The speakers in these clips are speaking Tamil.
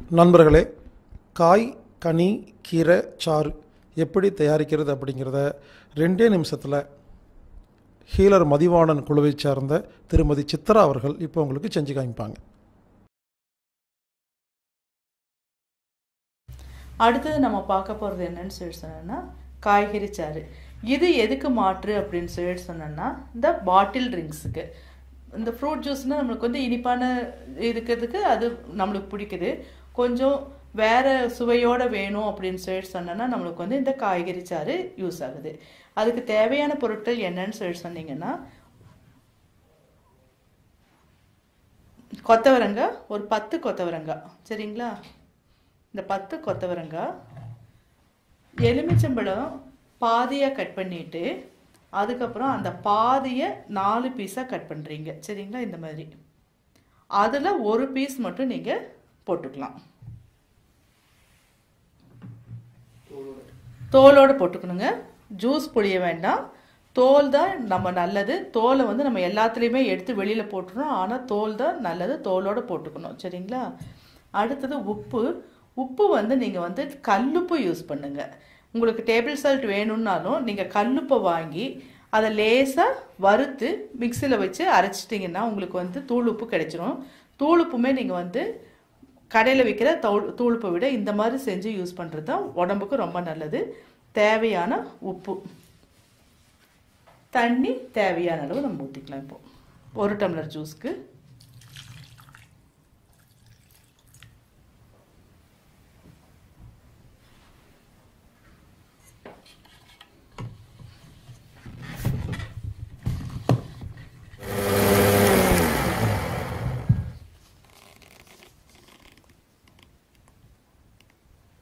நண்பர்களே காய் கனி கீரை சாறு எப்படி தயாரிக்கிறது அப்படிங்கிறத ரெண்டே நிமிஷத்தில் ஹீலர் மதிவாணன் குழுவைச் சார்ந்த திருமதி சித்ரா அவர்கள் இப்போ உங்களுக்கு செஞ்சு காமிப்பாங்க அடுத்தது நம்ம பார்க்க போகிறது என்னன்னு சொல்லி சொன்னோன்னா காய்கறி சாறு இது எதுக்கு மாற்று அப்படின்னு சொல்லி சொன்னோன்னா இந்த பாட்டில் ட்ரிங்க்ஸுக்கு இந்த ஃப்ரூட் ஜூஸ்னால் நம்மளுக்கு வந்து இனிப்பான இருக்கிறதுக்கு அது நம்மளுக்கு பிடிக்குது கொஞ்சம் வேற சுவையோட வேணும் அப்படின்னு சொல்லி சொன்னோன்னா நம்மளுக்கு வந்து இந்த காய்கறி சாறு யூஸ் ஆகுது அதுக்கு தேவையான பொருட்கள் என்னன்னு சொல்லி சொன்னீங்கன்னா கொத்தவரங்காய் ஒரு பத்து கொத்தவரங்காய் சரிங்களா இந்த பத்து கொத்தவரங்காய் எலுமிச்சம்பழம் பாதியாக கட் பண்ணிட்டு அதுக்கப்புறம் அந்த பாதியை நாலு பீஸாக கட் பண்ணுறீங்க சரிங்களா இந்த மாதிரி அதில் ஒரு பீஸ் மட்டும் நீங்கள் போட்டுக்கலாம் தோலோடு போட்டுக்கணுங்க ஜூஸ் புளிய வேண்டாம் தோல் தான் நம்ம நல்லது தோலை வந்து நம்ம எல்லாத்துலேயுமே எடுத்து வெளியில் போட்டுறோம் ஆனால் தோல் தான் நல்லது தோலோடு போட்டுக்கணும் சரிங்களா அடுத்தது உப்பு உப்பு வந்து நீங்கள் வந்து கல்லுப்பு யூஸ் பண்ணுங்க உங்களுக்கு டேபிள் சால்ட் வேணும்னாலும் நீங்கள் கல்லுப்பை வாங்கி அதை லேசாக வறுத்து மிக்சியில் வச்சு அரைச்சிட்டிங்கன்னா உங்களுக்கு வந்து தூள் உப்பு கிடைச்சிரும் தூள் உப்புமே நீங்கள் வந்து கடையில் விற்கிற தூள் தூளுப்பை விட இந்த மாதிரி செஞ்சு யூஸ் பண்ணுறது தான் உடம்புக்கு ரொம்ப நல்லது தேவையான உப்பு தண்ணி தேவையான அளவு நம்ம ஊற்றிக்கலாம் இப்போ ஒரு டம்ளர் ஜூஸ்க்கு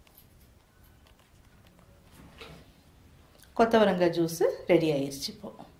கொத்தவரங்காய் ஜூஸு ரெடி ஆயிடுச்சு இப்போ